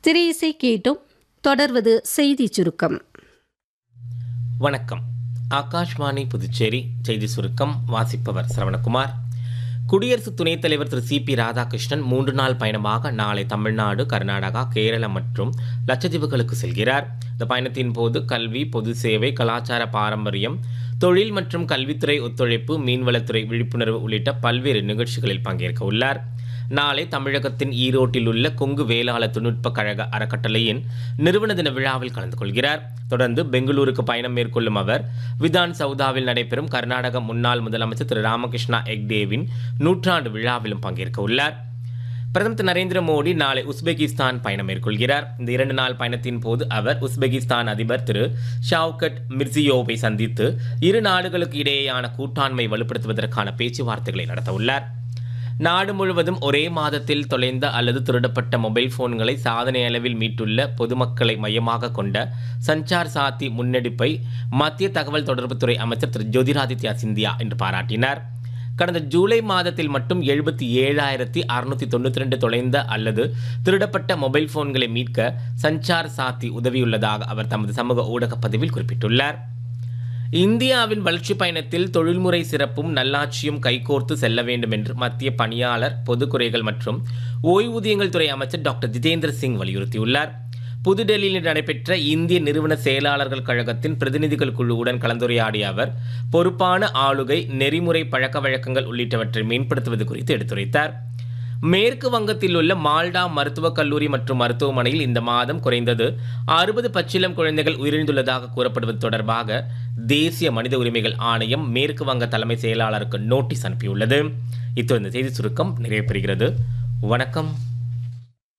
திரை இசை கேட்டோம் தொடர்வது செய்தி சுருக்கம் வணக்கம் ஆகாஷ்வாணி புதுச்சேரி செய்தி சுருக்கம் வாசிப்பவர் சரவணகுமார் குடியரசு துணைத் தலைவர் திரு சி பி ராதாகிருஷ்ணன் மூன்று நாள் பயணமாக நாளை தமிழ்நாடு கர்நாடகா கேரளம் மற்றும் லட்சத்தீவுகளுக்கு செல்கிறார் இந்த பயணத்தின் போது கல்வி பொது சேவை கலாச்சார பாரம்பரியம் தொழில் மற்றும் கல்வித்துறை ஒத்துழைப்பு மீன்வளத்துறை விழிப்புணர்வு உள்ளிட்ட பல்வேறு நிகழ்ச்சிகளில் பங்கேற்க உள்ளார் நாளை தமிழகத்தின் ஈரோட்டில் உள்ள கொங்கு வேளாளர் தொழில்நுட்ப கழக அறக்கட்டளையின் நிறுவன தின விழாவில் கலந்து கொள்கிறார் தொடர்ந்து பெங்களூருக்கு பயணம் மேற்கொள்ளும் அவர் விதான் சவுதாவில் நடைபெறும் கர்நாடக முன்னாள் முதலமைச்சர் திரு ராமகிருஷ்ணா எக்டேவின் நூற்றாண்டு விழாவிலும் பங்கேற்க உள்ளார் பிரதமர் திரு நரேந்திர மோடி நாளை உஸ்பெகிஸ்தான் பயணம் மேற்கொள்கிறார் இந்த இரண்டு நாள் பயணத்தின் போது அவர் உஸ்பெகிஸ்தான் அதிபர் திரு ஷவுகட் மிர்சியோவை சந்தித்து இரு நாடுகளுக்கு இடையேயான கூட்டாண்மை வலுப்படுத்துவதற்கான பேச்சுவார்த்தைகளை நடத்த உள்ளார் நாடு முழுவதும் ஒரே மாதத்தில் தொலைந்த அல்லது திருடப்பட்ட மொபைல் போன்களை சாதனை அளவில் மீட்டுள்ள பொதுமக்களை மையமாக கொண்ட சஞ்சார் சாத்தி முன்னெடுப்பை மத்திய தகவல் தொடர்புத்துறை அமைச்சர் திரு ஜோதிராதித்யா சிந்தியா இன்று பாராட்டினார் கடந்த ஜூலை மாதத்தில் மட்டும் எழுபத்தி ஏழாயிரத்தி அறுநூத்தி தொண்ணூற்றி ரெண்டு தொலைந்த அல்லது திருடப்பட்ட மொபைல் போன்களை மீட்க சஞ்சார் சாத்தி உதவியுள்ளதாக அவர் தமது சமூக ஊடக பதிவில் குறிப்பிட்டுள்ளார் இந்தியாவின் வளர்ச்சி பயணத்தில் தொழில்முறை சிறப்பும் நல்லாட்சியும் கைகோர்த்து செல்ல வேண்டும் என்று மத்திய பணியாளர் பொதுக்குறைகள் மற்றும் ஓய்வூதியங்கள் துறை அமைச்சர் டாக்டர் ஜிதேந்திர சிங் வலியுறுத்தியுள்ளார் புதுடெல்லியில் நடைபெற்ற இந்திய நிறுவன செயலாளர்கள் கழகத்தின் பிரதிநிதிகள் குழுவுடன் கலந்துரையாடிய அவர் பொறுப்பான ஆளுகை நெறிமுறை பழக்க வழக்கங்கள் உள்ளிட்டவற்றை மேம்படுத்துவது குறித்து எடுத்துரைத்தார் மேற்கு வங்கத்தில் உள்ள மால்டா மருத்துவக் கல்லூரி மற்றும் மருத்துவமனையில் இந்த மாதம் குறைந்தது அறுபது பச்சிலம் குழந்தைகள் உயிரிழந்துள்ளதாக கூறப்படுவது தொடர்பாக தேசிய மனித உரிமைகள் ஆணையம் மேற்கு வங்க தலைமை செயலாளருக்கு நோட்டீஸ் அனுப்பியுள்ளது இத்துடன் இந்த செய்தி சுருக்கம் நிறைவு பெறுகிறது வணக்கம்